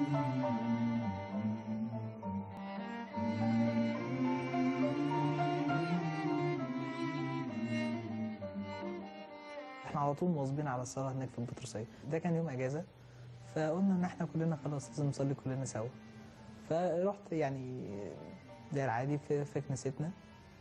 احنا على طول مواظبين على الصلاه هناك في البطرسيه ده كان يوم اجازه فقلنا ان احنا كلنا خلاص لازم نصلي كلنا سوا فرحت يعني زي العادي في, في كنيستنا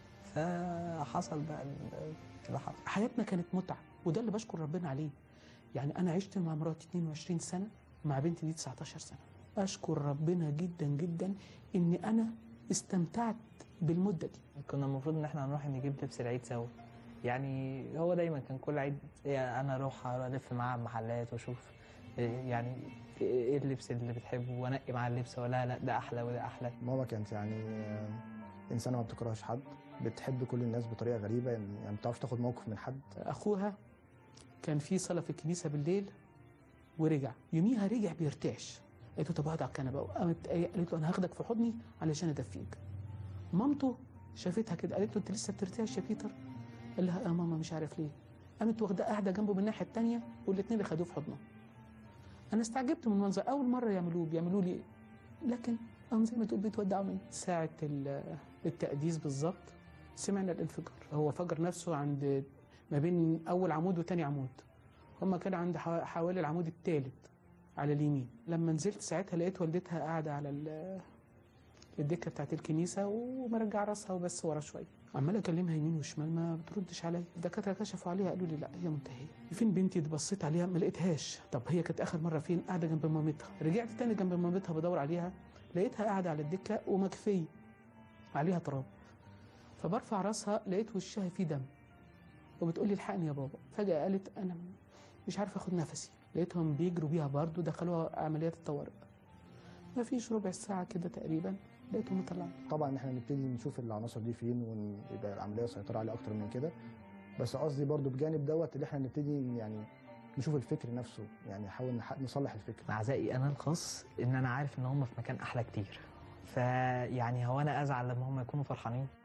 فحصل بقى ال- اللي حصل حياتنا كانت متعه وده اللي بشكر ربنا عليه يعني انا عشت مع مراتي 22 سنه مع بنتي دي 19 سنه اشكر ربنا جدا جدا ان انا استمتعت بالمده دي كنا المفروض ان احنا هنروح نجيب لبس العيد سوا يعني هو دايما كان كل عيد يعني انا اروح الف معاه المحلات واشوف إيه يعني ايه اللبس اللي بتحبه وانقي معاه اللبس ولا لا ده احلى وده احلى ماما كانت يعني آه، إنسانة ما بتكرهش حد بتحب كل الناس بطريقة غريبة يعني يعني ما بتعرفش تاخد موقف من حد اخوها كان في صلاه في الكنيسه بالليل ورجع يوميها رجع بيرتعش قالت له طب اقعد على الكنبه وقامت قالت له انا هاخدك في حضني علشان ادفيك مامته شافتها كده قالت له انت لسه بترتعش يا بيتر قال لها اه ماما مش عارف ليه قامت واخده قاعده جنبه من الناحيه الثانيه والاثنين اللي خدوه في حضنه انا استعجبت من المنظر اول مره يعملوه بيعملوا لي لكن هم زي ما تقول بيتودعوا مني ساعه ال- التقديس بالظبط سمعنا الانفجار هو فجر نفسه عند ما بين اول عمود وتاني عمود هما كان عند حوا- حوالي العمود الثالث على اليمين لما نزلت ساعتها لقيت والدتها قاعده على ال- الدكه بتاعت الكنيسه ومرجع راسها وبس ورا شويه عمال اكلمها يمين وشمال ما بتردش عليا الدكاتره كشفوا عليها قالوا لي لا هي منتهيه فين بنتي دي بصيت عليها ما لقيتهاش طب هي كانت اخر مره فين قاعده جنب مامتها رجعت تاني جنب مامتها بدور عليها لقيتها قاعده على الدكه ومكفيه عليها تراب فبرفع راسها لقيت وشها فيه دم وبتقول لي الحقني يا بابا فجأة قالت أنا مش عارفة أخد نفسي لقيتهم بيجروا بيها برضه دخلوها عمليات الطوارئ ما فيش ربع ساعة كده تقريبا لقيتهم مطلعين طبعا احنا نبتدي نشوف العناصر دي فين ويبقى العملية سيطرة عليه أكتر من كده بس قصدي برضو بجانب دوت اللي احنا نبتدي يعني نشوف الفكر نفسه يعني نحاول نح- نصلح الفكر عزائي انا الخاص ان انا عارف ان هم في مكان احلى كتير فيعني هو انا ازعل لما هم يكونوا فرحانين